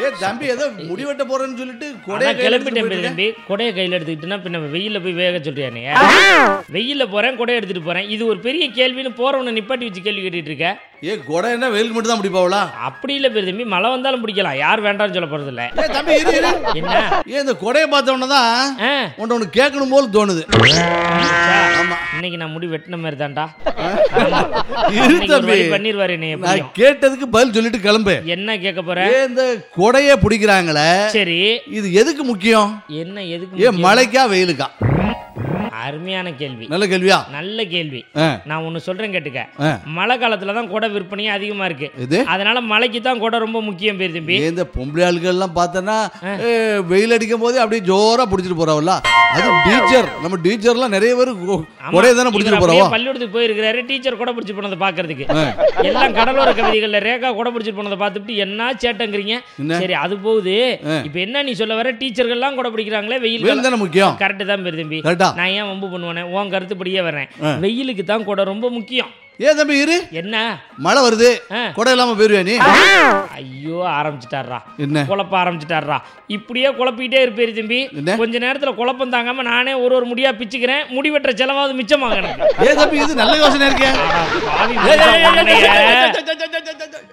ஏ தம்பி ஏதோ முடிவெட்ட போறேன்னு சொல்லிட்டு கொடைய நான் கிளம்பிட்டேன் பெரிய தம்பி கொடையை கையில் எடுத்துக்கிட்டுனா பின்ன வெயில்ல போய் வேக சொல்றியானே வெயில்ல போறேன் கொடையை எடுத்துட்டு போறேன் இது ஒரு பெரிய கேள்வின்னு போறவனை நிப்பாட்டி வச்சு கேள்வி கேட்டுட்டு இருக்க ஏ கொடை என்ன வெயிலுக்கு மட்டும் தான் முடிப்பாவளா அப்படி இல்ல பெரிய தம்பி மழை வந்தாலும் பிடிக்கலாம் யார் வேண்டாம்னு சொல்ல போறது இல்ல ஏ தம்பி இரு இரு என்ன ஏ இந்த கொடையை பார்த்தவொன்னே தான் ஆ, உன்ட்ட ஒன்று கேட்கணும் போல தோணுது ஆமா இன்னைக்கு நான் முடி வெட்டின மாதிரி தான்டா இரு தம்பி பண்ணிடுவாரு என்னை நான் எப்படியும் கேட்டதுக்கு பதில் சொல்லிட்டு கிளம்பு என்ன கேட்க போற ஏ இந்த கொடைய பிடிக்கிறாங்களே சரி இது எதுக்கு முக்கியம் என்ன எதுக்கு ஏ முக்கியம்? மழைக்கா வெயிலுக்கா அருமையான கேள்வி நல்ல கேள்வியா நல்ல கேள்வி ஆ, நான் ஒன்னு சொல்றேன் கேட்டுக்க ஆ. மழை காலத்துல தான் கொடை விற்பனையே அதிகமா இருக்கு இது அதனால மழைக்கு தான் கொடை ரொம்ப முக்கியம் பேர் தம்பி ஏ, இந்த பொம்பளை ஆளுகள் எல்லாம் பார்த்தோன்னா ஏ, வெயில் அடிக்கும் போதே அப்படியே ஜோரா பிடிச்சிட்டு போறாவல்ல அது டீச்சர் நம்ம டீச்சர்லாம் நிறைய பேர் ஆமா, கொடையை தானே இவர் பிடிச்சிட்டு அப்படியே போறாவா பள்ளிக்கூடத்துக்கு போயிருக்கிறாரு டீச்சர் கொடை பிடிச்சி போனதை பாக்குறதுக்கு எல்லாம் கடலோர கவிதைகள்ல ரேகா கொடை பிடிச்சிட்டு போனதை பார்த்துட்டு என்ன சேட்டங்கிறீங்க என்ன? சரி அது போகுது இப்ப என்ன நீ சொல்ல வர டீச்சர்கள்லாம் கொடை பிடிக்கிறாங்களே வெயில் வெயில் தானே முக்கியம் கரெக்ட் தான் பேர் தம்பி கரெக்டா நான் ஏன் வம்பு பண்ணுவேனே உன் கருத்துப்படியே வரேன் வெயிலுக்கு தான் கொடை ரொம்ப முக்கியம் ஏ தம்பி இரு என்ன மழை வருது ஆ. கொடை இல்லாம போயிருவியா நீ ஐயோ ஆரம்பிச்சிட்டாரா என்ன குழப்ப ஆரம்பிச்சிட்டாரா இப்படியே குழப்பிட்டே இருப்பேரு தம்பி என்ன? கொஞ்ச நேரத்துல குழப்பம் தாங்காம நானே ஒரு ஒரு முடியா பிச்சுக்கிறேன் முடி வெட்டுற செலவாவது மிச்சமாகணும் ஏ தம்பி இது நல்ல யோசனை இருக்கேன் பாவி மனுஷன் உன்னைய.